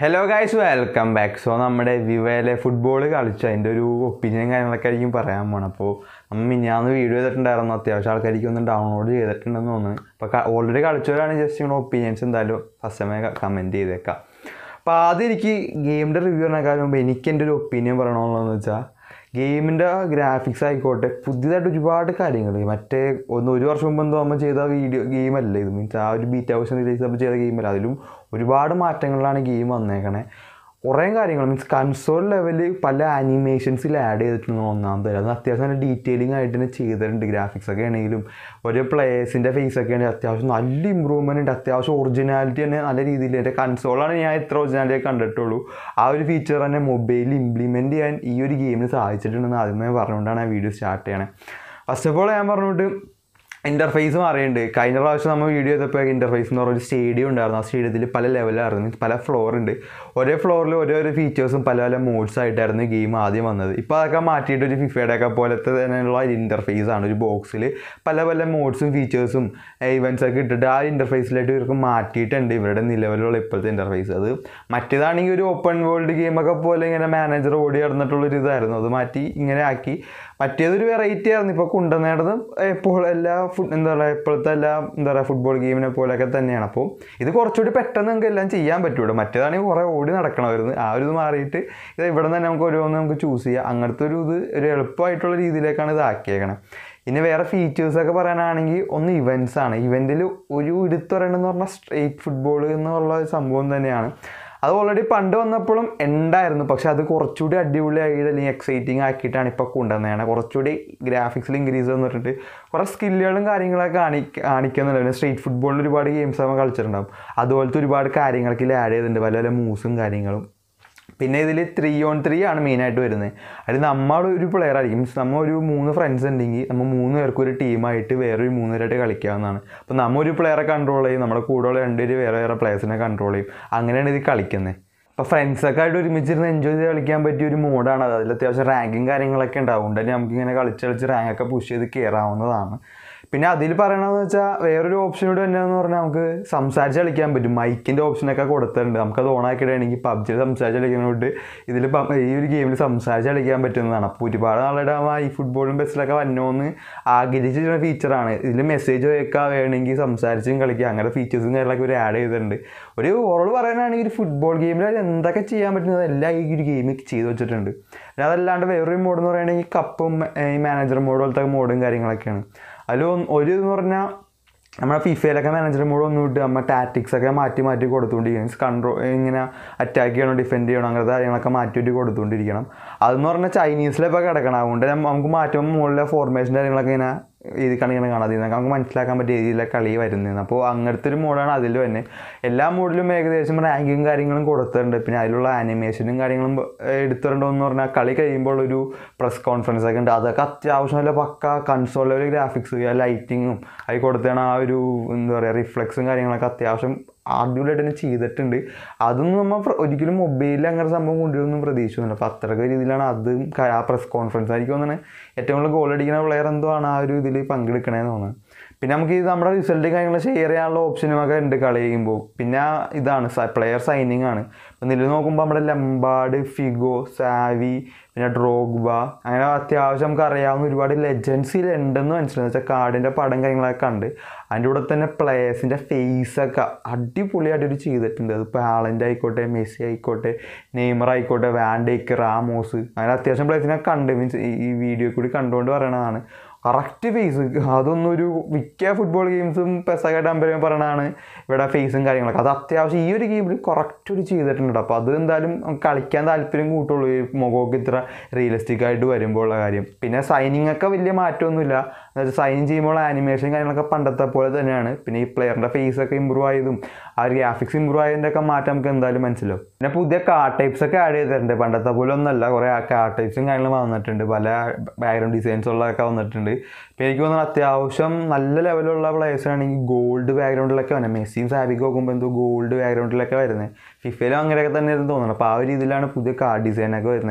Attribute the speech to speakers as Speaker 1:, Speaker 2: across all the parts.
Speaker 1: hello guys welcome back so നമ്മുടെ വിവയിലെ football കളിച്ചു അതിൻ്റെ ഒരു ഒപ്പീനിയൻ കാര്യങ്ങളൊക്കെ ആയിരിക്കും പറയാൻ പോകണം അപ്പോൾ നമ്മൾ മിഞ്ഞാന്ന് വീഡിയോ ചെയ്തിട്ടുണ്ടായിരുന്നു അത്യാവശ്യം ആൾക്കാർക്ക് ഒന്ന് ഡൗൺലോഡ് ചെയ്തിട്ടുണ്ടെന്ന് തോന്നുന്നു അപ്പോൾ ഓൾറെഡി കളിച്ചവരാണ് ജസ്റ്റ് നിങ്ങളുടെ ഒപ്പീനിയൻസ് എന്തായാലും ഫസ്റ്റ് സമയം കമൻറ്റ് ചെയ്തേക്കാം അപ്പോൾ ആദ്യം എനിക്ക് ഗെയിമിൻ്റെ റിവ്യൂ പറഞ്ഞേക്കാൾ മുമ്പ് എനിക്ക് എൻ്റെ ഒരു ഒപ്പീനിയൻ പറയണമെന്നുള്ളതെന്ന് വെച്ചാൽ ഗെയിമിൻ്റെ ഗ്രാഫിക്സ് ആയിക്കോട്ടെ പുതിയതായിട്ട് ഒരുപാട് കാര്യങ്ങൾ മറ്റേ ഒന്ന് ഒരു വർഷം മുമ്പ് എന്തോ നമ്മൾ ചെയ്ത വീഡിയോ ഗെയിമല്ല ഇത് മീൻസ് ആ ഒരു ബീറ്റ് ഹൗസ് റിലീസ് അപ്പോൾ ചെയ്ത ഗെയിമല്ല അതിലും ഒരുപാട് മാറ്റങ്ങളിലാണ് ഗെയിം വന്നേക്കണേ കുറേ കാര്യങ്ങൾ മീൻസ് കൺസോൾ ലെവലിൽ പല ആനിമേഷൻസിൽ ആഡ് ചെയ്തിട്ടുണ്ട് ഒന്നാമത് അത് അത്യാവശ്യം നല്ല ഡീറ്റെയിലിംഗ് ആയിട്ട് തന്നെ ചെയ്തിട്ടുണ്ട് ഗ്രാഫിക്സ് ഒക്കെ ആണെങ്കിലും ഒരു പ്ലേയേഴ്സിൻ്റെ ഫേസ് ഒക്കെ ആണെങ്കിൽ അത്യാവശ്യം നല്ല ഇമ്പ്രൂവ്മെൻ്റ് ഉണ്ട് അത്യാവശ്യം ഒറിജിനാലിറ്റി തന്നെ നല്ല രീതിയിൽ എൻ്റെ കൺസോളാണ് ഞാൻ ഇത്ര ഒറിജിനാലിറ്റി കണ്ടിട്ടുള്ളൂ ആ ഒരു ഫീച്ചർ തന്നെ മൊബൈലിൽ ഇംപ്ലിമെൻറ്റ് ചെയ്യാൻ ഈ ഒരു ഗെയിമിന് സാധിച്ചിട്ടുണ്ടെന്ന് ആദ്യമേ പറഞ്ഞുകൊണ്ടാണ് ആ വീഡിയോ സ്റ്റാർട്ട് ചെയ്യണേ ഫസ്റ്റ് ഓഫ് ഓൾ ഞാൻ പറഞ്ഞിട്ട് ഇൻ്റർഫേസ് മാറിയുണ്ട് കഴിഞ്ഞ പ്രാവശ്യം നമ്മൾ വീഡിയോ ചെയ്തപ്പോൾ ഇൻ്റർഫേസ് എന്ന് പറഞ്ഞൊരു സ്റ്റേഡിയം ഉണ്ടായിരുന്നു ആ സ്റ്റേഡിയത്തിൽ പല ലെവലായിരുന്നു മീൻസ് പല ഫ്ലോർ ഉണ്ട് ഒരേ ഫ്ലോറിൽ ഓരോരോ ഫീച്ചേഴ്സും പല പല മോഡ്സ് ആയിട്ടായിരുന്നു ഗെയിം ആദ്യം വന്നത് ഇപ്പോൾ അതൊക്കെ മാറ്റിയിട്ട് ഒരു ഫിഫയുടെ ഒക്കെ പോലത്തെ തന്നെയുള്ള ഇൻ്റർഫേസ് ആണ് ഒരു ബോക്സിൽ പല പല മോഡ്സും ഫീച്ചേഴ്സും ഇവൻറ്റ്സ് ഒക്കെ ഇട്ടിട്ട് ആ ഇൻ്റർഫേസിലായിട്ട് ഇവർക്ക് മാറ്റിയിട്ടുണ്ട് ഇവരുടെ നിലവിലുള്ള ഇപ്പോഴത്തെ ഇൻ്റർഫേസ് അത് മറ്റേതാണെങ്കിൽ ഒരു ഓപ്പൺ വേൾഡ് ഗെയിമൊക്കെ പോലെ ഇങ്ങനെ മാനേജർ ഓടി നടന്നിട്ടുള്ളൊരു ഇതായിരുന്നു അത് മാറ്റി ഇങ്ങനെ ആക്കി മറ്റേതൊരു വെറൈറ്റി ആയിരുന്നു ഇപ്പോൾ കൊണ്ടുവന്നേണ്ടത് ഇപ്പോൾ എല്ലാ ഫുഡ് എന്താ പറയുക ഇപ്പോഴത്തെ എല്ലാ എന്താ പറയുക ഫുട്ബോൾ ഗെയിമിനെ പോലെയൊക്കെ തന്നെയാണ് അപ്പോൾ ഇത് കുറച്ചുകൂടി പെട്ടെന്ന് നമുക്ക് എല്ലാം ചെയ്യാൻ പറ്റുള്ളൂ മറ്റേതാണെങ്കിൽ കുറേ ഓടി നടക്കണമായിരുന്നു ആ ഒരു ഇത് മാറിയിട്ട് ഇത് ഇവിടെ തന്നെ നമുക്ക് ഓരോന്ന് നമുക്ക് ചൂസ് ചെയ്യാം അങ്ങനത്തെ ഒരു ഇത് ഒരു എളുപ്പമായിട്ടുള്ള രീതിയിലേക്കാണ് ഇത് ആക്കിയേക്കണത് ഇനി വേറെ ഫീച്ചേഴ്സൊക്കെ പറയാനാണെങ്കിൽ ഒന്ന് ഇവൻറ്റ്സ് ആണ് ഇവൻറ്റിൽ ഒരു എടുത്തു പറയണമെന്ന് പറഞ്ഞാൽ സ്ട്രേറ്റ് ഫുട്ബോൾ എന്നുള്ള ഒരു സംഭവം തന്നെയാണ് അത് ഓൾറെഡി പണ്ട് വന്നപ്പോഴും ഉണ്ടായിരുന്നു പക്ഷെ അത് കുറച്ചുകൂടി അടിപൊളിയായിട്ട് അല്ലെങ്കിൽ എക്സൈറ്റിംഗ് ആക്കിയിട്ടാണ് ഇപ്പോൾ കൊണ്ടുവന്നതാണ് കുറച്ചുകൂടി ഗ്രാഫിക്സിൽ ഇൻക്രീസ് വന്നിട്ടുണ്ട് കുറേ സ്കില്ലുകളും കാര്യങ്ങളൊക്കെ കാണി കാണിക്കുന്നുണ്ട് പിന്നെ സ്ട്രീറ്റ് ഫുട്ബോളിൽ ഒരുപാട് ഗെയിംസ് നമ്മൾ കളിച്ചിട്ടുണ്ടാവും അതുപോലത്തെ ഒരുപാട് കാര്യങ്ങളൊക്കെ ഇതിൽ ആഡ് ചെയ്തിട്ടുണ്ട് പല പല മൂവ്സും കാര്യങ്ങളും പിന്നെ ഇതിൽ ത്രീ ഓൺ ത്രീ ആണ് മെയിനായിട്ട് വരുന്നത് അതിൽ നമ്മൾ ഒരു പ്ലെയർ ആയിരിക്കും മീൻസ് നമ്മൾ ഒരു മൂന്ന് ഫ്രണ്ട്സ് ഉണ്ടെങ്കിൽ നമ്മൾ മൂന്ന് പേർക്ക് ഒരു ടീമായിട്ട് വേറൊരു മൂന്ന് പേരായിട്ട് കളിക്കാവുന്നതാണ് അപ്പോൾ നമ്മൾ ഒരു പ്ലെയറെ കൺട്രോൾ ചെയ്യും നമ്മുടെ കൂടെയുള്ള രണ്ടുപേര് വേറെ വേറെ പ്ലെയേഴ്സിനെ കൺട്രോൾ ചെയ്യും അങ്ങനെയാണ് ഇത് കളിക്കുന്നത് അപ്പോൾ ഫ്രണ്ട്സൊക്കെ ആയിട്ട് ഒരുമിച്ചിരുന്ന് എൻജോയ് ചെയ്ത് കളിക്കാൻ പറ്റിയ ഒരു മോഡാണ് അത് അതിൽ അത്യാവശ്യം റാങ്കിങ് കാര്യങ്ങളൊക്കെ ഉണ്ടാവും അതുകൊണ്ട് നമുക്കിങ്ങനെ കളിച്ച് കളിച്ച് റാങ്കൊക്കെ പുഷ് ചെയ്ത് കയറാവുന്നതാണ് പിന്നെ അതിൽ പറയണമെന്ന് വെച്ചാൽ വേറൊരു ഓപ്ഷൻ കൂടെ എന്നാന്ന് പറഞ്ഞാൽ നമുക്ക് സംസാരിച്ച് കളിക്കാൻ പറ്റും മൈക്കിൻ്റെ ഓപ്ഷനൊക്കെ കൊടുത്തിട്ടുണ്ട് നമുക്കത് ഓൺ ആക്കിയിടുകയാണെങ്കിൽ പബ്ജിയിൽ സംസാരിച്ച് കളിക്കുന്നതുകൊണ്ട് ഇതിൽ ഈ ഒരു ഗെയിമിൽ സംസാരിച്ച് കളിക്കാൻ പറ്റുന്നതാണ് അപ്പോൾ ഒരുപാട് നാളുടെ ഈ ഫുട്ബോളും ബസ്സിലൊക്കെ വന്നോന്ന് ആഗ്രഹിച്ചിട്ടുള്ള ഫീച്ചറാണ് ഇതിൽ മെസ്സേജ് അയക്കാൻ വേണമെങ്കിൽ സംസാരിച്ചും കളിക്കുക അങ്ങനെ ഫീച്ചേഴ്സും കാര്യങ്ങളൊക്കെ ഒരു ആഡ് ചെയ്തിട്ടുണ്ട് ഒരു ഓറോട് പറയാനാണെങ്കിൽ ഒരു ഫുട്ബോൾ ഗെയിമിൽ എന്തൊക്കെ ചെയ്യാൻ പറ്റുന്നത് എല്ലാം ഈ ഒരു ഗെയിമിൽ ചെയ്ത് വെച്ചിട്ടുണ്ട് പിന്നെ അതല്ലാണ്ട് വേറൊരു മോഡ് എന്ന് പറയുകയാണെങ്കിൽ കപ്പും ഈ മാനേജർ മോഡ് പോലത്തെ മോഡും കാര്യങ്ങളൊക്കെയാണ് അതിൽ ഒരു എന്ന് പറഞ്ഞാൽ നമ്മുടെ ഫിഫയിലൊക്കെ മാനേജർ മോഡ് ഒന്നും ഇട്ട് നമ്മൾ ടാറ്റിക്സ് ഒക്കെ മാറ്റി മാറ്റി കൊടുത്തുകൊണ്ടിരിക്കണം കൺട്രോൾ ഇങ്ങനെ അറ്റാക്ക് ചെയ്യണം ഡിഫെൻഡ് ചെയ്യണം അങ്ങനത്തെ കാര്യങ്ങളൊക്കെ മാറ്റിയിട്ട് കൊടുത്തുകൊണ്ടിരിക്കണം അതെന്ന് പറഞ്ഞാൽ ചൈനീസിലൊക്കെ കിടക്കണം അതുകൊണ്ട് നമുക്ക് മാറ്റുമ്പോൾ മുകളിലെ ഫോർമേഷൻ കാര്യങ്ങളൊക്കെ ഇങ്ങനെ ഇത് കണിങ്ങനെ കാണാതെ നമുക്ക് മനസ്സിലാക്കാൻ പറ്റിയ രീതിയിലെ കളി വരുന്നത് അപ്പോൾ അങ്ങനത്തെ ഒരു മോഡാണ് അതിൽ തന്നെ എല്ലാ മോഡിലും ഏകദേശം റാങ്കിങ് കാര്യങ്ങളും കൊടുത്തിട്ടുണ്ട് പിന്നെ അതിലുള്ള ആനിമേഷനും കാര്യങ്ങളും എടുത്തിട്ടുണ്ടോ എന്ന് പറഞ്ഞാൽ കളി കഴിയുമ്പോൾ ഒരു പ്രസ് കോൺഫറൻസ് ഒക്കെ ഉണ്ട് അതൊക്കെ അത്യാവശ്യം നല്ല പക്ക കൺസോൾ ലെവൽ ഗ്രാഫിക്സ് ലൈറ്റിങ്ങും അതിൽ കൊടുത്തേണ ആ ഒരു എന്താ പറയുക റിഫ്ലക്സും കാര്യങ്ങളൊക്കെ അത്യാവശ്യം അടിപൊളിയായിട്ട് തന്നെ ചെയ്തിട്ടുണ്ട് അതൊന്നും നമ്മൾ ഒരിക്കലും മൊബൈലിൽ അങ്ങനെ സംഭവം കൊണ്ടുവരുമെന്നും പ്രതീക്ഷിക്കുന്നില്ല അപ്പോൾ അത്രയ്ക്ക് രീതിയിലാണ് അതും ആ പ്രസ് കോൺഫറൻസ് ആയിരിക്കും തോന്നുന്നത് ഏറ്റവും കൂടുതൽ ഗോൾ അടിക്കുന്ന പ്ലെയർ എന്തോ ആണ് ആ ഒരു ഇതിൽ പങ്കെടുക്കണേന്ന് തോന്നുന്നത് പിന്നെ നമുക്ക് ഇത് നമ്മുടെ റിസൾട്ട് കാര്യങ്ങൾ ഷെയർ ചെയ്യാനുള്ള ഓപ്ഷനും ഒക്കെ ഉണ്ട് കളി ചെയ്യുമ്പോൾ പിന്നെ ഇതാണ് പ്ലെയർ സൈനിങ് ആണ് ഇപ്പം നിലവിൽ നോക്കുമ്പോൾ നമ്മുടെ ലംബാഡ് ഫിഗോ സാവി പിന്നെ ഡ്രോഗ്ബ അങ്ങനെ അത്യാവശ്യം നമുക്ക് അറിയാവുന്ന ഒരുപാട് ലെജൻസിൽ ഉണ്ടെന്ന് മനസ്സിലായി വെച്ചാൽ കാർഡിൻ്റെ പടം കാര്യങ്ങളൊക്കെ കണ്ട് അതിൻ്റെ കൂടെ തന്നെ പ്ലേയേഴ്സിൻ്റെ ഫേസൊക്കെ അടിപൊളിയായിട്ട് ഒരു ചെയ്തിട്ടുണ്ട് അതിപ്പോൾ ഹാളൻ്റ് ആയിക്കോട്ടെ മെസ്സി ആയിക്കോട്ടെ നെയ്മർ ആയിക്കോട്ടെ വാൻഡേക്ക് റാമോസ് അങ്ങനെ അത്യാവശ്യം പ്ലേസിനെ കണ്ട് മീൻസ് ഈ വീഡിയോ കൂടി കണ്ടുകൊണ്ട് പറയണതാണ് കറക്റ്റ് ഫേസ് അതൊന്നും ഒരു മിക്ക ഫുട്ബോൾ ഗെയിംസും പെസൊക്കെ ഡംബരം പറയണതാണ് ഇവിടെ ഫേസും കാര്യങ്ങളൊക്കെ അത് അത്യാവശ്യം ഈ ഒരു ഗെയിമിൽ കറക്റ്റ് ഒരു ചെയ്തിട്ടുണ്ട് അപ്പോൾ അത് എന്തായാലും കളിക്കാൻ താല്പര്യം കൂട്ടുള്ളൂ ഈ മുഖമൊക്കെ ഇത്ര റിയലിസ്റ്റിക് ആയിട്ട് വരുമ്പോൾ ഉള്ള കാര്യം പിന്നെ സൈനിങ് ഒക്കെ വലിയ മാറ്റമൊന്നുമില്ല എന്നുവെച്ചാൽ സൈൻ ചെയ്യുമ്പോൾ ആനിമേഷൻ കാര്യങ്ങളൊക്കെ പണ്ടത്തെ പോലെ തന്നെയാണ് പിന്നെ ഈ പ്ലെയറിൻ്റെ ഫേസ് ഒക്കെ ഇമ്പ്രൂവ് ആയതും ആ ഒരു ഗ്രാഫിക്സ് ഇമ്പ്രൂവ് ആയതിൻ്റെ ഒക്കെ മാറ്റം നമുക്ക് എന്തായാലും മനസ്സിലാവും പിന്നെ പുതിയ കാർ ടൈപ്സ് ഒക്കെ ആഡ് ചെയ്തിട്ടുണ്ട് പണ്ടത്തെ പോലെ ഒന്നല്ല കുറേ കാർ ടൈപ്സും കാര്യങ്ങളും വന്നിട്ടുണ്ട് പല ബാക്ക്ഗ്രൗണ്ട് ഡിസൈൻസ് ഉള്ളതൊക്കെ വന്നിട്ടുണ്ട് ഇപ്പം എനിക്ക് തോന്നുന്നു അത്യാവശ്യം നല്ല ലെവലുള്ള പ്ലേയേഴ്സ് ആണെങ്കിൽ ഗോൾഡ് ബാക്ക്ഗ്രൗണ്ടിലൊക്കെ വന്നത് മെസ്സിയും സാബിക്ക് നോക്കുമ്പോൾ എന്തോ ഗോൾഡ് ബാക്ക്ഗ്രൗണ്ടിലൊക്കെ വരുന്നത് ഫിഫയിലും അങ്ങനെയൊക്കെ തന്നെ തോന്നുന്നു അപ്പോൾ ആ ഒരു രീതിയിലാണ് പുതിയ കാർ ഡിസൈനൊക്കെ വരുന്നതാണ്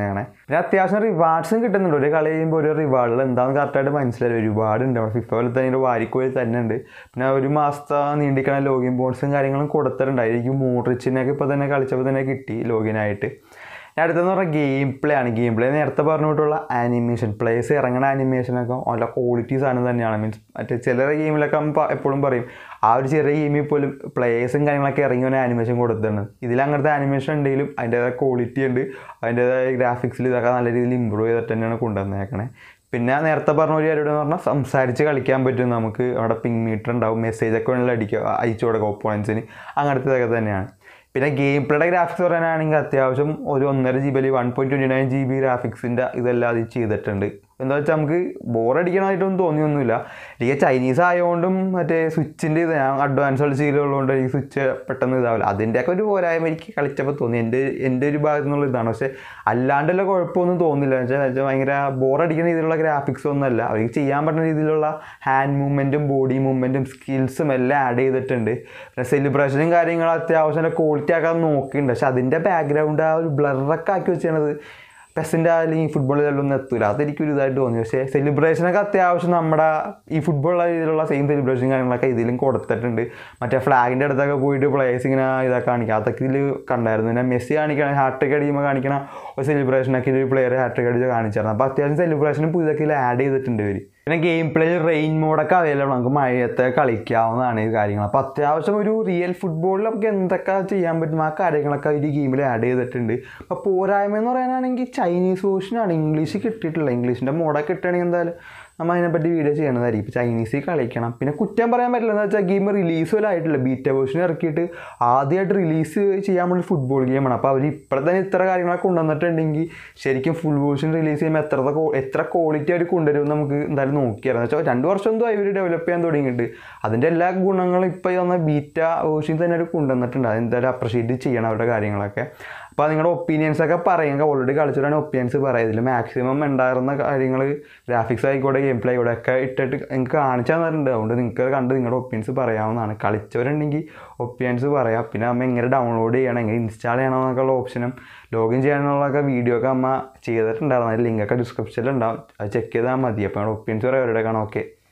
Speaker 1: പിന്നെ അത്യാവശ്യം റിവാർഡ്സും കിട്ടുന്നുണ്ട് ഒരു കളി കഴിയുമ്പോൾ ഒരു റിവാർഡുകൾ എന്താണെന്ന് കറക്റ്റായിട്ട് മനസ്സിലായി ഒരുപാടുണ്ട് നമ്മുടെ ഫിഫ പോലെ തന്നെ വാരിക്കോയിൽ തന്നെ ഉണ്ട് പിന്നെ ഒരു മാസത്തെ നീണ്ടിക്കണ ലോഗിൻ ബോൺസും കാര്യങ്ങളും കൊടുത്തിട്ടുണ്ട് അതിലേക്ക് മോട്രിച്ചിനൊക്കെ ഇപ്പോൾ തന്നെ കളിച്ചപ്പോൾ തന്നെ കിട്ടി ലോഗിനായിട്ട് ഇനി അടുത്തെന്ന് പറഞ്ഞാൽ ഗെയിം പ്ലേ ആണ് ഗെയിം പ്ലേ നേരത്തെ പറഞ്ഞിട്ടുള്ള ആനിമേഷൻ പ്ലേസ് ഇറങ്ങുന്ന ആനിമേഷനൊക്കെ നല്ല ക്വാളിറ്റി സാധനം തന്നെയാണ് മീൻസ് മറ്റേ ചില ഗെയിമിലൊക്കെ നമ്മൾ എപ്പോഴും പറയും ആ ഒരു ചെറിയ ഗെയിമിൽ പോലും പ്ലേസും കാര്യങ്ങളൊക്കെ ഇറങ്ങി വന്ന ആനിമേഷൻ കൊടുത്തിട്ടുണ്ട് ഇതിൽ അങ്ങനത്തെ ആനിമേഷൻ ഉണ്ടെങ്കിലും അതിൻ്റേതായ ക്വാളിറ്റി ഉണ്ട് അതിൻ്റേതായ ഗ്രാഫിക്സിൽ ഇതൊക്കെ നല്ല രീതിയിൽ ഇമ്പ്രൂവ് ചെയ്തിട്ട് തന്നെയാണ് കൊണ്ടുവന്നേക്കണേ പിന്നെ നേരത്തെ പറഞ്ഞ ഒരു കാര്യം എന്ന് പറഞ്ഞാൽ സംസാരിച്ച് കളിക്കാൻ പറ്റും നമുക്ക് അവിടെ പിങ് മീറ്റർ ഉണ്ടാവും മെസ്സേജ് ഒക്കെ വേണമെങ്കിൽ അടിക്കുക അയച്ചു കൊടുക്കുക ഒപ്പോണൻസിന് അങ്ങനത്തെ ഇതൊക്കെ തന്നെയാണ് പിന്നെ ഗെയിം പ്ലേയുടെ ഗ്രാഫിക്സ് പറയാനാണെങ്കിൽ അത്യാവശ്യം ഒരു ഒന്നര ജി ബി അല്ലെങ്കിൽ one point twenty nine G B ഗ്രാഫിക്സിൻ്റെ ഇതെല്ലാം അത് ചെയ്തിട്ടുണ്ട് എന്താ വെച്ചാൽ നമുക്ക് ബോറടിക്കണമായിട്ടൊന്നും തോന്നിയൊന്നുമില്ല എനിക്ക് ചൈനീസ് ആയതുകൊണ്ടും മറ്റേ സ്വിച്ചിൻ്റെ ഇത് ഞാൻ അഡ്വാൻസ് കളിച്ചുള്ളതുകൊണ്ട് എനിക്ക് സ്വിച്ച് പെട്ടെന്ന് ഇതാവില്ല അതിൻ്റെയൊക്കെ ഒരു പോരായ്മ എനിക്ക് കളിച്ചപ്പോൾ തോന്നി എൻ്റെ എൻ്റെ ഒരു ഭാഗത്തു നിന്നുള്ള ഇതാണ് പക്ഷേ അല്ലാണ്ടുള്ള കുഴപ്പമൊന്നും തോന്നില്ല എന്ന് വെച്ചാൽ ഭയങ്കര ബോറടിക്കുന്ന രീതിയിലുള്ള ഗ്രാഫിക്സ് ഒന്നുമല്ല അവർക്ക് ചെയ്യാൻ പറ്റുന്ന രീതിയിലുള്ള ഹാൻഡ് മൂവ്മെൻറ്റും ബോഡി മൂവ്മെൻറ്റും സ്കിൽസും എല്ലാം ആഡ് ചെയ്തിട്ടുണ്ട് പിന്നെ സെലിബ്രേഷനും കാര്യങ്ങളും അത്യാവശ്യം ക്വാളിറ്റി ആക്കാൻ നോക്കിയിട്ടുണ്ട് പക്ഷെ അതിൻ്റെ ബാക്ക്ഗ്രൗണ്ട് ആ ഒരു ബ്ലറൊക്കെ ആക്കി വെച്ചാണത് പെസിൻ്റെ അല്ലെങ്കിൽ ഫുട്ബോളിലൊന്നും എത്തൂല അതെനിക്കൊരു ഇതായിട്ട് തോന്നി പക്ഷേ സെലിബ്രേഷനൊക്കെ അത്യാവശ്യം നമ്മുടെ ഈ ഫുട്ബോൾ രീതിയിലുള്ള സെയിം സെലിബ്രേഷൻ കാര്യങ്ങളൊക്കെ ഇതിലും കൊടുത്തിട്ടുണ്ട് മറ്റേ ഫ്ലാഗിൻ്റെ അടുത്തൊക്കെ പോയിട്ട് പ്ലേയേഴ്സ് ഇങ്ങനെ ഇതൊക്കെ കാണിക്കുക അതൊക്കെ ഇതിൽ കണ്ടായിരുന്നു പിന്നെ മെസ്സി കാണിക്കണ ഹാട്രിക് അടിയുമ്പോൾ കാണിക്കണ ഒരു സെലിബ്രേഷനൊക്കെ ഒരു പ്ലെയർ ഹാട്രിക് അടിച്ച് കാണിച്ചായിരുന്നു അപ്പോൾ അത്യാവശ്യം സെലിബ്രേഷനും പുതിയതൊക്കെ ഇതിൽ ആഡ് ചെയ്തിട്ടുണ്ട് ഇവർ പിന്നെ ഗെയിം പ്ലേയിൽ റെയിൻ മോഡൊക്കെ അവൈലബിൾ നമുക്ക് മഴയത്തെ കളിക്കാവുന്നതാണ് ഈ കാര്യങ്ങൾ അപ്പോൾ അത്യാവശ്യം ഒരു റിയൽ ഫുട്ബോളിൽ നമുക്ക് എന്തൊക്കെ ചെയ്യാൻ പറ്റും ആ കാര്യങ്ങളൊക്കെ ഒരു ഗെയിമിൽ ആഡ് ചെയ്തിട്ടുണ്ട് അപ്പോൾ പോരായ്മ എന്ന് പറയാനാണെങ്കിൽ ചൈനീസ് വേർഷനാണ് ഇംഗ്ലീഷ് കിട്ടിയിട്ടില്ല ഇംഗ്ലീഷിൻ്റെ മോഡൊക്കെ കിട്ടുകയാണെങ്കിൽ എന്തായാലും നമ്മൾ അതിനെപ്പറ്റി വീഡിയോ ചെയ്യണതായിരിക്കും ഇപ്പോൾ ചൈനീസിൽ കളിക്കണം പിന്നെ കുറ്റം പറയാൻ പറ്റില്ല എന്ന് വെച്ചാൽ ഗെയിം റിലീസ് പോലും ആയിട്ടില്ല ബീറ്റ വേർഷൻ ഇറക്കിയിട്ട് ആദ്യമായിട്ട് റിലീസ് ചെയ്യാൻ വേണ്ടി ഫുട്ബോൾ ഗെയിമാണ് അപ്പോൾ അവർ ഇപ്പോഴത്തെ തന്നെ ഇത്ര കാര്യങ്ങളൊക്കെ കൊണ്ടുവന്നിട്ടുണ്ടെങ്കിൽ ശരിക്കും ഫുൾ വേർഷൻ റിലീസ് ചെയ്യുമ്പോൾ എത്ര എത്ര ക്വാളിറ്റി അവർ കൊണ്ടുവരും നമുക്ക് എന്തായാലും നോക്കിയായിരുന്നു വെച്ചാൽ രണ്ട് വർഷം എന്തോ ഇവർ ഡെവലപ്പ് ചെയ്യാൻ തുടങ്ങിയിട്ട് അതിൻ്റെ എല്ലാ ഗുണങ്ങളും ഇപ്പോൾ ഈ വന്ന ബീറ്റ വേർഷൻ തന്നെ അവർ കൊണ്ടുവന്നിട്ടുണ്ട് അതെന്തായാലും അപ്രിഷിയേറ്റ് ചെയ്യണം അവരുടെ കാര്യങ്ങളൊക്കെ അപ്പോൾ നിങ്ങളുടെ ഒപ്പീനിയൻസ് ഒക്കെ പറയുക ഓൾറെഡി കളിച്ചിട്ടാണ് ഒപ്പീനിയൻസ് പറയുക ഇതിൽ മാക്സിമം ഉണ്ടായിരുന്ന കാര്യങ്ങൾ ഗ്രാഫിക്സ് ആയിക്കോട്ടെ ഗെയിം പ്ലേ ആയിക്കോട്ടെ ഒക്കെ ഇട്ടിട്ട് നിങ്ങൾക്ക് കാണിച്ചു തന്നിട്ടുണ്ട് അതുകൊണ്ട് നിങ്ങൾക്ക് കണ്ട് നിങ്ങളുടെ ഒപ്പീനിയൻസ് പറയാവുന്നതാണ് കളിച്ചവരുണ്ടെങ്കിൽ ഒപ്പീനിയൻസ് പറയാം പിന്നെ നമ്മൾ എങ്ങനെ ഡൗൺലോഡ് ചെയ്യണം എങ്ങനെ ഇൻസ്റ്റാൾ ചെയ്യണം എന്നൊക്കെയുള്ള ഓപ്ഷനും ലോഗിൻ ചെയ്യാനുള്ളതൊക്കെ വീഡിയോ ഒക്കെ അമ്മ ചെയ്തിട്ടുണ്ടായിരുന്നു അതിൽ ലിങ്കൊക്കെ ഡിസ്ക്രിപ്ഷനിൽ ഉണ്ടാവും അത് ചെക്ക് ചെയ്താൽ മതി അപ്പോൾ നിങ്ങളുടെ ഒപ്പീനിയൻസ് പറയാം അവരുടെ കാണാം ഓക്കെ